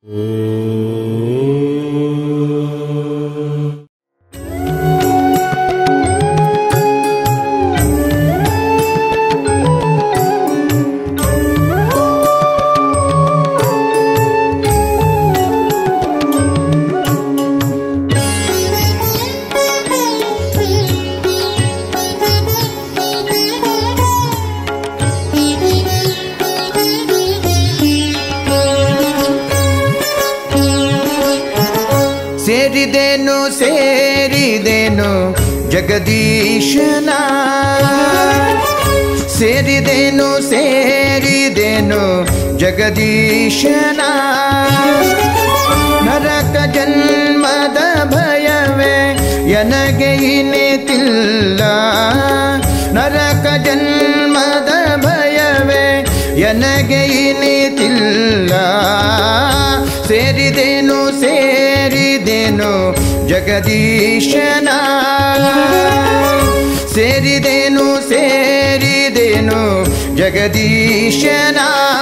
ಸೇರಿದೆನು ಸೇರಿದೆನು ಜಗದೀಶನ ಸೇರಿದೆನು ಸೇರಿದೆನು ಜಗದೀಶನ ನರಕ ಜನ್ಮದ ಭಯವೇ ಎನಗೆ ಇನ್ನಿತಿಲ್ಲ ನರಕ ಜನ್ಮದ ಭಯವೇ ಎನಗೆ ಇನ್ನಿತಿಲ್ಲ ಸೇರಿದೆನು ಸೇರಿದೆನು ಜಗದೀಶನ ಸೇರಿದೆನು ಸೇರಿದೆನು ಜಗದೀಶನ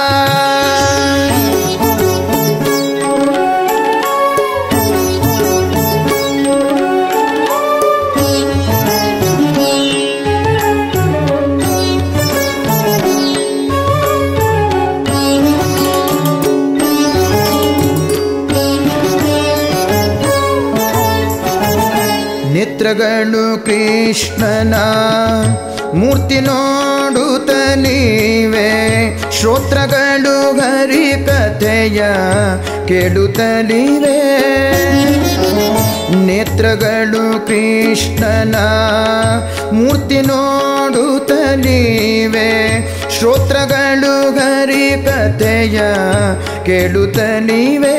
ನೇತ್ರಗಳು ಕೃಷ್ಣನ ಮೂರ್ತಿ ನೋಡುತ್ತ ನೀವೆ ಶ್ರೋತ್ರಗಳು ಹರಿ ಕಥೆಯ ಕೇಳುತ್ತಲಿವೆ ನೇತ್ರಗಳು ಕೃಷ್ಣನ ಮೂರ್ತಿ ನೋಡುತ್ತಲಿವೆ ಶ್ರೋತ್ರಗಳು ಹರಿ ಕಥೆಯ ಕೇಳುತ್ತಲಿವೆ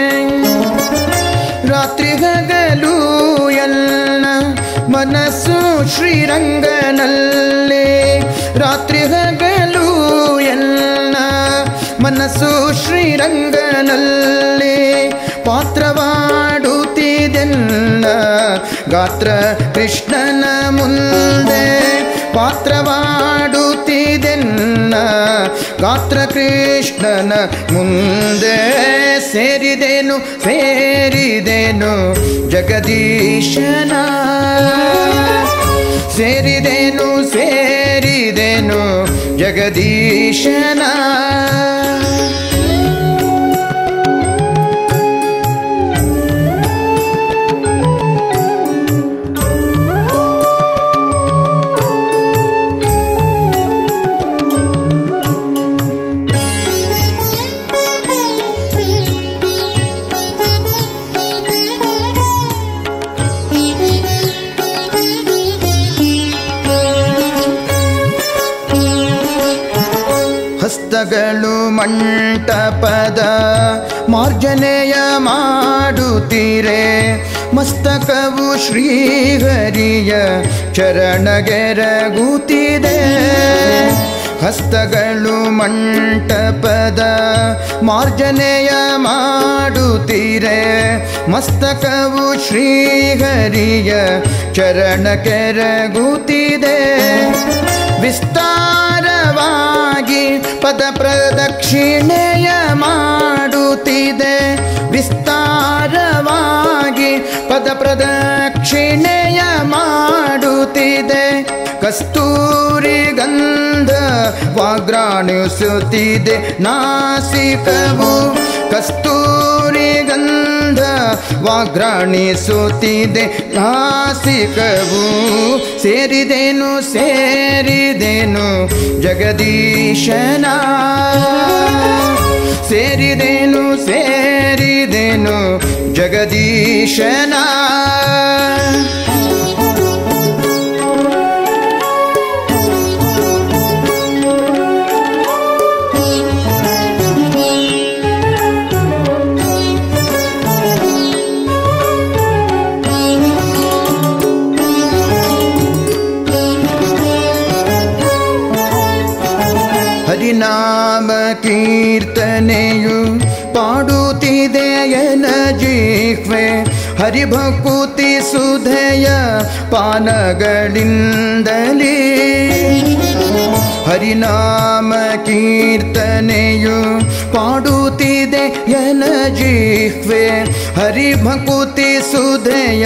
ರಾತ್ರಿ ಹಗಲು ಎಲ್ಲ ಮನಸ್ಸು ಶ್ರೀರಂಗನಲ್ಲೇ ರಾತ್ರಿ ಹಗಲು ಎಲ್ಲ ಮನಸ್ಸು ಶ್ರೀರಂಗನಲ್ಲೇ ಪಾತ್ರವಾಡುತ್ತಿದೆಲ್ಲ ಗಾತ್ರ ಕೃಷ್ಣನ ಮುಂದೆ ಪಾತ್ರವಾಡುತ್ತಿದೆಲ್ಲ ಗಾತ್ರ ಕೃಷ್ಣನ ಮುಂದೆ ಸೇರಿದೆನು ಸೇರಿದೆನು ಜಗದೀಶನ ಸೇರಿದೆನು ಸೇರಿದೆನು ಜಗದೀಶನ ಹಸ್ತಗಳು ಮಂಟಪದ ಮಾರ್ಜನೆಯ ಮಾಡುತ್ತೀರೆ ಮಸ್ತಕವು ಶ್ರೀಹರಿಯ ಚರಣಗೆರಗುತ್ತಿದೆ ಹಸ್ತಗಳು ಮಂಟಪದ ಮಾರ್ಜನೆಯ ಮಾಡುತ್ತೀರೆ ಮಸ್ತಕವು ಶ್ರೀಹರಿಯ ಚರಣ ಕೆರಗುತ್ತಿದೆ ವಿಸ್ತಾರವಾಗಿ ಪದ ಪ್ರದಕ್ಷಿಣೆಯ ಮಾಡುತ್ತಿದೆ ವಿಸ್ತಾರವಾಗಿ ಪದ ಪ್ರದಕ್ಷಿಣೆಯ ಮಾಡುತ್ತಿದೆ ಕಸ್ತೂರಿ ಗಂಧ ವಾಗ್ರಾಣಿಸುತ್ತಿದೆ ನಾಸಿಕವು ಕಸ್ತೂರಿ ಗಂಧ ವಾಗ್ರಾಣಿಸುತ್ತಿದೆ ನಾಸಿಕವು ಸೇರಿದೆನು ಸೇರಿದೆನು ಜಗದೀಶನ ಸೇರಿದೆನು ಸೇರಿದೆನು ಜಗದೀಶನ ಹರಿನಾಮ ಕೀರ್ತನೆಯು ಪಾಡುತ್ತಿದೆಯನ ಜಿಹ್ವೆ ಹರಿಭಕುತಿ ಸುಧೆಯ ಪಾನಗಳಿಂದಲೇ ಹರಿನಾಮ ಕೀರ್ತನೆಯು ಪಾಡುತ್ತಿದೆ ಎನ ಜಿಹ್ವೆ ಹರಿಭಕುತಿ ಸುಧೆಯ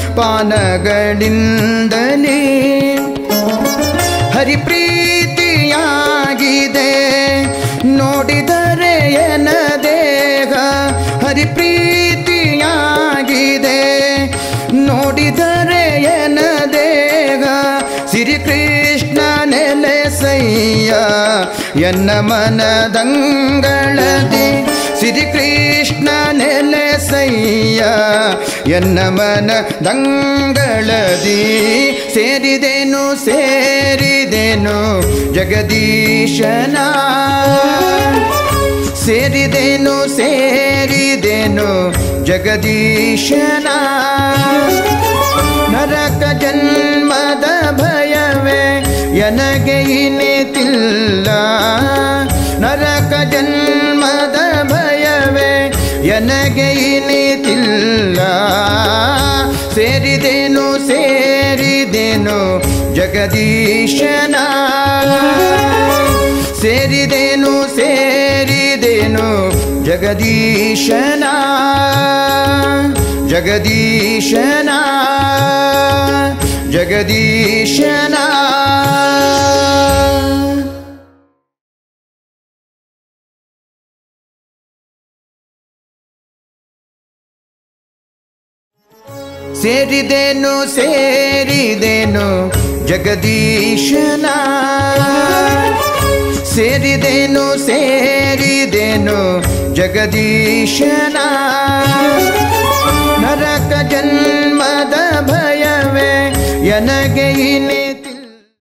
ಪಾನಗಳಿಂದಲೇ ಹರಿ ಪ್ರೀತಿಯಾಗಿದೆ ನೋಡಿದರೆ ಎನ ದೇಹ ಹರಿ ಪ್ರೀತಿಯಾಗಿದೆ ನೋಡಿದರೆ ಎನ ದೇಹ ಶ್ರೀಕೃಷ್ಣ ನೆಲೆಸಯ್ಯ ಎನ್ನ ಮನದಂಗಳದಿ ಶ್ರೀಕೃಷ್ಣ ನೆಲೆಸಯ್ಯ ಎನ್ನ ಮನದಂಗಳದಿ ಸೇರಿದೆನು ಸೇರಿದೆನು ಜಗದೀಶನ ಸೇರಿದೆನು ಸೇರಿದೆನು ಜಗದೀಶನ ನರಕ ಜನ್ಮದ ಭಯವೇ ಎನಗೆ ಇನ್ನಿತಿಲ್ಲ ನರಕ ಜನ್ಮದ ಭಯವೇ ಎನಗೆ ಇನ್ನಿತಿಲ್ಲ ಸೇರಿದೆನು ಸೇರಿದೆನು ಜಗದೀಶನ ಸೇರಿದೆನು ಸೇರಿದೆನು ಜಗದೀಶನ ಜಗದೀಶನ ಜಗದೀಶನ ಸೇರಿದೆನು ಸೇರಿದೆನು ಜಗದೀಶನ ಸೇರಿದೆನು ಸೇರಿದೆನು ಜಗದೀಶನ ನರಕ ಜನ್ಮದ ಭಯವೇ ಎನಗೆ ಇನ್ನಿತಿಲ್ಲ